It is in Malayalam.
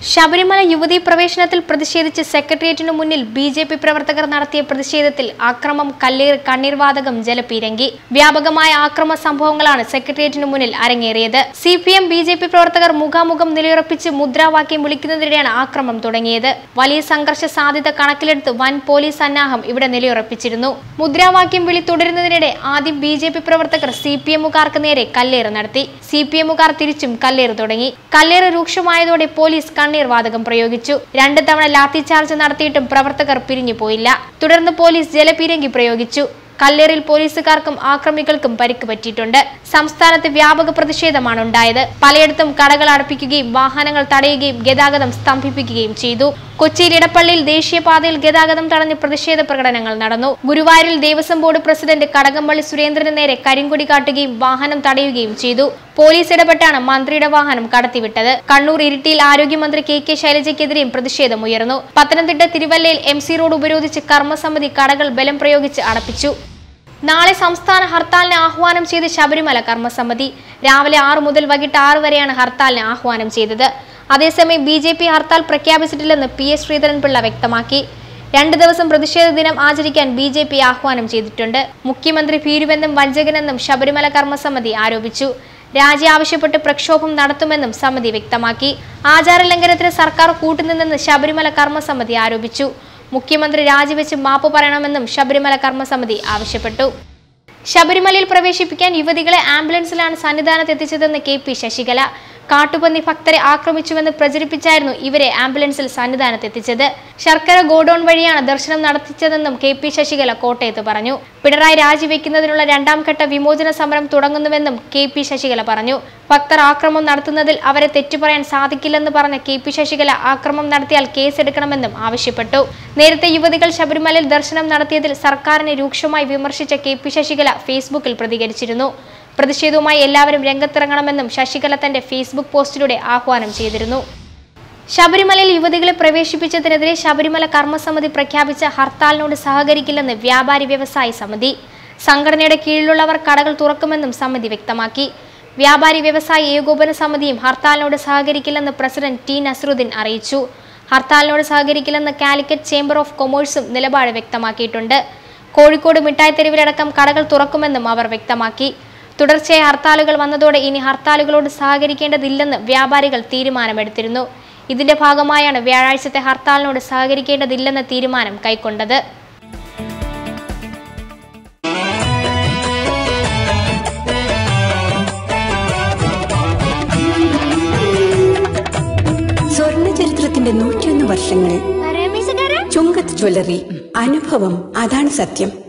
ശബരിമല യുവതീ പ്രവേശനത്തിൽ പ്രതിഷേധിച്ച് സെക്രട്ടേറിയറ്റിനു മുന്നിൽ ബി ജെ പി പ്രവർത്തകർ നടത്തിയ പ്രതിഷേധത്തിൽ അക്രമം കല്ലേർ കണ്ണീർവാതകം ജലപീരങ്കി വ്യാപകമായ ആക്രമ സംഭവങ്ങളാണ് സെക്രട്ടേറിയറ്റിനു മുന്നിൽ അരങ്ങേറിയത് C P M B J P പ്രവർത്തകർ മുഖാമുഖം നിലയുറപ്പിച്ച് മുദ്രാവാക്യം വിളിക്കുന്നതിനിടെയാണ് ആക്രമം തുടങ്ങിയത് വലിയ സംഘർഷ സാധ്യത കണക്കിലെടുത്ത് വൻ പോലീസ് സന്നാഹം ഇവിടെ നിലയുറപ്പിച്ചിരുന്നു മുദ്രാവാക്യം വിളി തുടരുന്നതിനിടെ ആദ്യം ബി ജെ പി പ്രവർത്തകർ സി പി എമ്മുകാർക്ക് നേരെ കല്ലേറ് നടത്തി സി പി എമ്മുകാർ തിരിച്ചും കല്ലേറ് തുടങ്ങി കല്ലേറ് രൂക്ഷമായതോടെ പോലീസ് കണ്ണീർ വാതകം പ്രയോഗിച്ചു രണ്ട് തവണ ലാത്തി ചാർജ് നടത്തിയിട്ടും പ്രവർത്തകർ പിരിഞ്ഞു പോയില്ല തുടർന്ന് പോലീസ് ജലപീരങ്കി പ്രയോഗിച്ചു കല്ലേറിൽ പോലീസുകാർക്കും ആക്രമികൾക്കും പരിക്ക് പറ്റിയിട്ടുണ്ട് സംസ്ഥാനത്ത് വ്യാപക പ്രതിഷേധമാണ് ഉണ്ടായത് പലയിടത്തും കടകൾ അടപ്പിക്കുകയും വാഹനങ്ങൾ തടയുകയും ഗതാഗതം സ്തംഭിപ്പിക്കുകയും ചെയ്തു കൊച്ചിയിൽ ഇടപ്പള്ളിയിൽ ദേശീയപാതയിൽ ഗതാഗതം തടഞ്ഞ് പ്രതിഷേധ പ്രകടനങ്ങൾ നടന്നു ഗുരുവായൂരിൽ ദേവസ്വം ബോർഡ് പ്രസിഡന്റ് കടകംപള്ളി സുരേന്ദ്രന് നേരെ കരിങ്കൊടി കാട്ടുകയും വാഹനം തടയുകയും ചെയ്തു പോലീസ് ഇടപെട്ടാണ് മന്ത്രിയുടെ വാഹനം കടത്തിവിട്ടത് കണ്ണൂർ ഇരിട്ടിയിൽ ആരോഗ്യമന്ത്രി കെ കെ ശൈലജയ്ക്കെതിരെയും പ്രതിഷേധമുയർന്നു പത്തനംതിട്ട തിരുവല്ലയിൽ എം സി റോഡ് ഉപരോധിച്ച് കർമ്മസമിതി കടകൾ ബലം പ്രയോഗിച്ച് അടപ്പിച്ചു നാളെ സംസ്ഥാന ഹർത്താലിന് ആഹ്വാനം ചെയ്ത് ശബരിമല കർമ്മസമിതി രാവിലെ ആറ് മുതൽ വൈകിട്ട് ആറ് വരെയാണ് ഹർത്താലിന് ആഹ്വാനം ചെയ്തത് അതേസമയം ബി ജെ പി ഹർത്താൽ പ്രഖ്യാപിച്ചിട്ടില്ലെന്ന് പി എസ് ശ്രീധരൻപിള്ള വ്യക്തമാക്കി രണ്ട് ദിവസം പ്രതിഷേധ ദിനം ആചരിക്കാൻ ബി ജെ പി ആഹ്വാനം ചെയ്തിട്ടുണ്ട് മുഖ്യമന്ത്രി ഭീരുവെന്നും വഞ്ചകനെന്നും ശബരിമല കർമ്മസമിതി ആരോപിച്ചു രാജി ആവശ്യപ്പെട്ട് പ്രക്ഷോഭം നടത്തുമെന്നും സമിതി വ്യക്തമാക്കി ആചാരലംഘനത്തിന് സർക്കാർ കൂട്ടുനിന്നെന്ന് ശബരിമല കർമ്മസമിതി ആരോപിച്ചു മുഖ്യമന്ത്രി രാജിവെച്ച് മാപ്പ് പറയണമെന്നും ശബരിമല കർമ്മസമിതി ആവശ്യപ്പെട്ടു ശബരിമലയിൽ പ്രവേശിപ്പിക്കാൻ യുവതികളെ ആംബുലൻസിലാണ് സന്നിധാനത്ത് എത്തിച്ചതെന്ന് കെ പി ശശികല കാട്ടുപന്നി ഭക്തരെ ആക്രമിച്ചുവെന്ന് പ്രചരിപ്പിച്ചായിരുന്നു ഇവരെ ആംബുലൻസിൽ സന്നിധാനത്ത് എത്തിച്ചത് ശർക്കര ഗോഡൌൺ വഴിയാണ് ദർശനം നടത്തിച്ചതെന്നും കെ പി ശശികല കോട്ടയത്ത് പറഞ്ഞു പിണറായി രാജിവെക്കുന്നതിനുള്ള രണ്ടാം ഘട്ട വിമോചന സമരം തുടങ്ങുന്നുവെന്നും കെ പി ശശികല പറഞ്ഞു ഭക്തർ ആക്രമം നടത്തുന്നതിൽ അവരെ തെറ്റുപറയാൻ സാധിക്കില്ലെന്ന് പറഞ്ഞ കെ പി ശശികല ആക്രമം നടത്തിയാൽ കേസെടുക്കണമെന്നും ആവശ്യപ്പെട്ടു നേരത്തെ യുവതികൾ ശബരിമലയിൽ ദർശനം നടത്തിയതിൽ സർക്കാരിനെ രൂക്ഷമായി വിമർശിച്ച കെ പി ശശികല ഫേസ്ബുക്കിൽ പ്രതികരിച്ചിരുന്നു പ്രതിഷേധവുമായി എല്ലാവരും രംഗത്തിറങ്ങണമെന്നും ശശികല തന്റെ ഫേസ്ബുക്ക് പോസ്റ്റിലൂടെ ആഹ്വാനം ചെയ്തിരുന്നു ശബരിമലയിൽ യുവതികളെ പ്രവേശിപ്പിച്ചതിനെതിരെ ശബരിമല കർമ്മസമിതി പ്രഖ്യാപിച്ച ഹർത്താലിനോട് സഹകരിക്കില്ലെന്ന് വ്യാപാരി വ്യവസായി സമിതി സംഘടനയുടെ കീഴിലുള്ളവർ കടകൾ തുറക്കുമെന്നും സമിതി വ്യക്തമാക്കി വ്യാപാരി വ്യവസായി ഏകോപന സമിതിയും ഹർത്താലിനോട് സഹകരിക്കില്ലെന്ന് പ്രസിഡന്റ് ടി നസറുദ്ദീൻ അറിയിച്ചു ഹർത്താലിനോട് സഹകരിക്കില്ലെന്ന് കാലിക്കറ്റ് ചേംബർ ഓഫ് കൊമേഴ്സും നിലപാട് വ്യക്തമാക്കിയിട്ടുണ്ട് കോഴിക്കോട് മിഠായി തെരുവിലടക്കം കടകൾ തുറക്കുമെന്നും അവർ വ്യക്തമാക്കി തുടർച്ചയായ ഹർത്താലുകൾ വന്നതോടെ ഇനി ഹർത്താലുകളോട് സഹകരിക്കേണ്ടതില്ലെന്ന് വ്യാപാരികൾ തീരുമാനമെടുത്തിരുന്നു ഇതിന്റെ ഭാഗമായാണ് വ്യാഴാഴ്ചത്തെ ഹർത്താലിനോട് സഹകരിക്കേണ്ടതില്ലെന്ന തീരുമാനം കൈക്കൊണ്ടത് സ്വർണ്ണ ചരിത്രത്തിന്റെ നൂറ്റിയൊന്ന് വർഷങ്ങൾ ചുങ്കത്ത് ജ്വല്ലറി അനുഭവം അതാണ് സത്യം